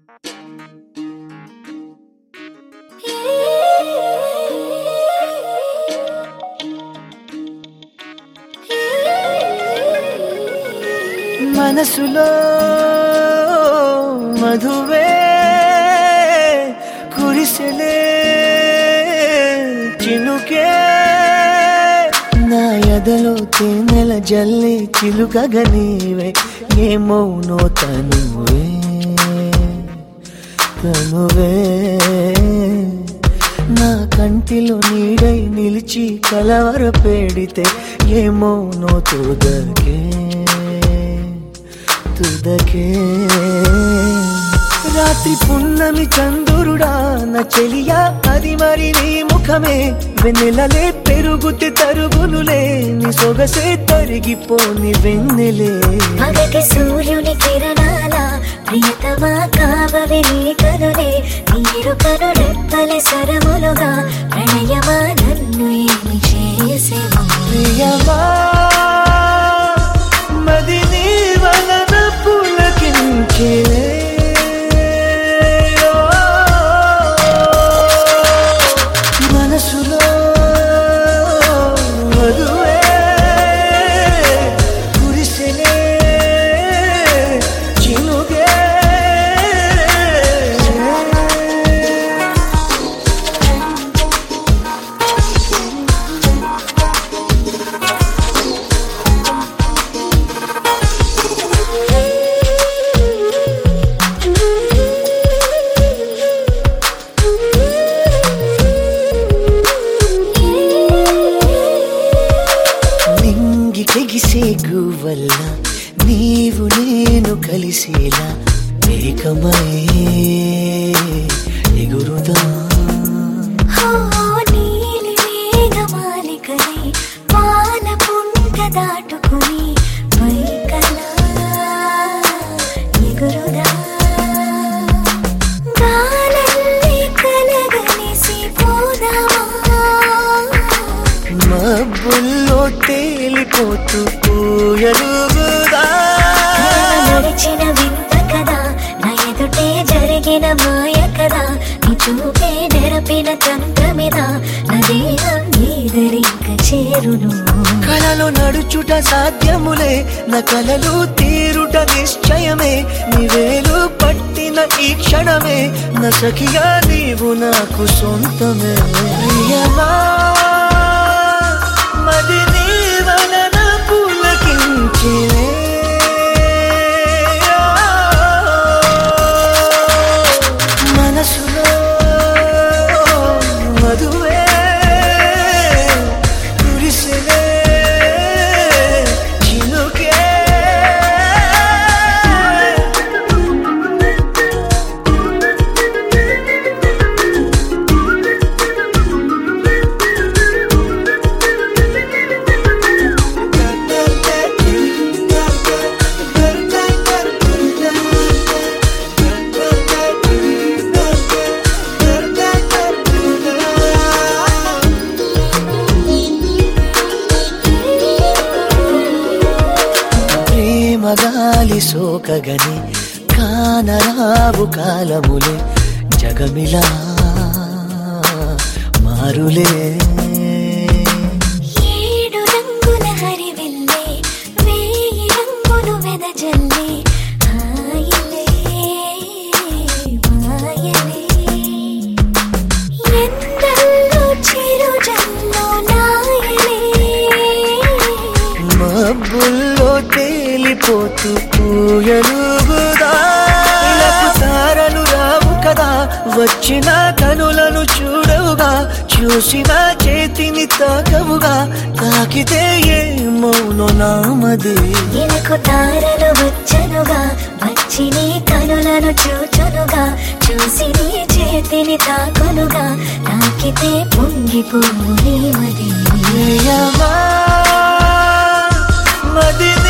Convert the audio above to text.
మనసులో మధువే కురిసెలే చినుకే నా ఎదలో తేనెల జల్లి చిలుకగా నీవే ఏమౌనో తనువే తనువే నా కంటిలో నీడై నిలిచి కలవర పెడితే ఏమౌనో తుదకే తుదకే రాత్రి పున్నమి చందురుడా నా చెలియా అది మరి నీ ముఖమే వెన్నెలలే పెరుగుతి తరుగులులే నీ సొగసే తరిగిపోని వెన్నెలే పగటి సూర్యుని కిరణాల ప్రియతమా కావవి నీ కనులే నీరు కను రెప్పల సరములుగా ప్రణయమా నన్ను ఏమి చేసేవా ప్రియమా మది నీ వలన పులకించే మనసులో మధువే కురిసెలే చినుగే నింగి తెగిసే గువల్ల నీవు నేను కలిసేలా ఏకమై ఎగురుదా హో నీలి మేఘమాలికలై పాల పుంట దాటుకుని పైకలా ఎగురుదా గాలల్లి కలగలిసి పోదామా మబ్బుల్లో తేలిపోతూ పూయలుగుదా నడిచిన వింత కదా నా ఎదుటే జరిగిన మాయ కదా నీ చూపే నెరపిన తంత్రమిదా నా దేహం నీదరింక చేరును కలలో నడుచుట సాధ్యములే నా కలలు తీరుట నిశ్చయమే నీవేలు పట్టిన ఈ క్షణమే నా సఖిగా నీవు నాకు సొంతమే ప్రియమా మది నీ వలన పులకించే మనసులో మధువే కురిసెలే చినుకే ప్రేమ గాలి సోకగని కానరావు కాలములే జగమిలా మారులే ఏడు రంగుల హరివిల్లే వేయి రంగులు వెదజల్లే హాయిలే మాయలే ఎందల్లో చిరుజల్లో నాయలే మబ్బుల్లో తేలిపోతూ పూయలుగుదా ఇలకు తారలు రావు కదా వచ్చిన కనులను చూడవుగా చూసిన చేతిని తాకవుగా తాకితే ఏ మౌనో నామది ఇలకు తారలు వచ్చనుగా వచ్చి నీ కనులను చూచునుగా చూసి నీ చేతిని తాకునుగా తాకితే పొంగిపోవు నీ మది ప్రియమా మది